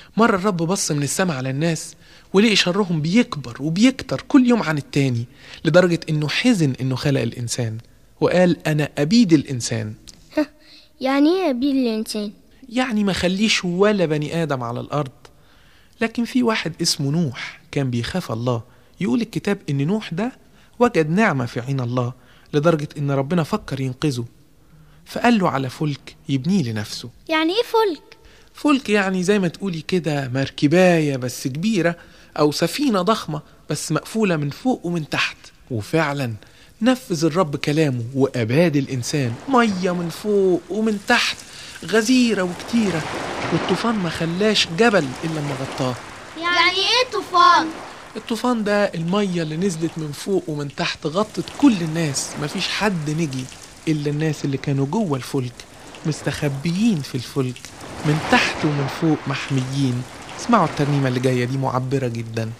مرة الرب بص من السماء على الناس ولقي شرهم بيكبر وبيكتر كل يوم عن التاني لدرجة إنه حزن إنه خلق الإنسان وقال أنا أبيد الإنسان يعني ايه ابيد الانسان يعني ما خليش ولا بني آدم على الأرض لكن في واحد اسمه نوح كان بيخاف الله يقول الكتاب إن نوح ده وجد نعمة في عين الله لدرجة إن ربنا فكر ينقذه فقال له على فلك يبنيه لنفسه يعني ايه فلك فلك يعني زي ما تقولي كده مركباية بس كبيرة أو سفينة ضخمة بس مقفولة من فوق ومن تحت وفعلا نفذ الرب كلامه وأباد الإنسان مية من فوق ومن تحت غزيرة وكتيرة والطوفان ما خلاش جبل إلا لما غطاه يعني ايه طوفان الطوفان ده المية اللي نزلت من فوق ومن تحت غطت كل الناس مفيش حد نجي إلا الناس اللي كانوا جوه الفلك مستخبيين في الفلك من تحت ومن فوق محميين اسمعوا الترنيمة اللي جاية دي معبرة جدا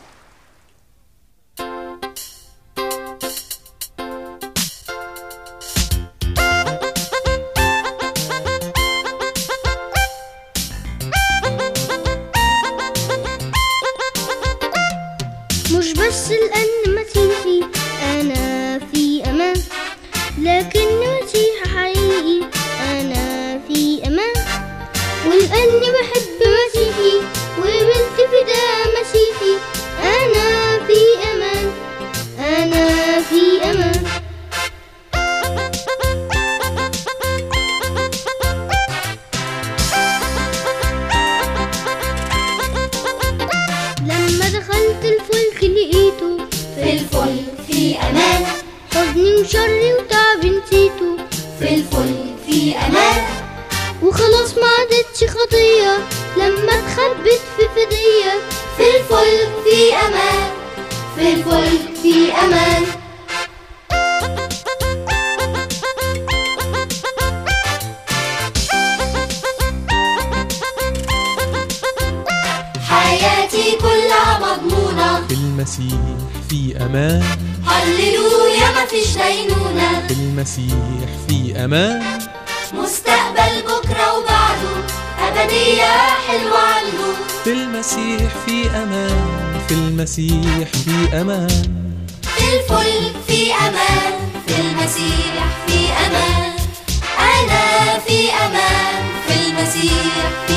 مش بس لأن مسيحي أنا في أمان لكن مسيحي حقيقي أنا في أمان ولأني بحب مسيحي وبنت فداء مسيحي أنا في أمان أنا في أمان لما دخلت الفلك لقيته في الفلك في أمان حزني وشري وتعبي نسيته في الفلك في أمان وخلاص ما عادتش خطية لما اتخبت في فدية في الفلك في أمان في الفلك في أمان حياتي كلها مضمونة في المسيح في أمان هللويا مفيش دينونة في المسيح في أمان مستقبل بكرة وبعده أبدية حلوة عنده في المسيح في أمان في المسيح في أمان في الفلك في أمان في المسيح في أمان أنا في أمان في المسيح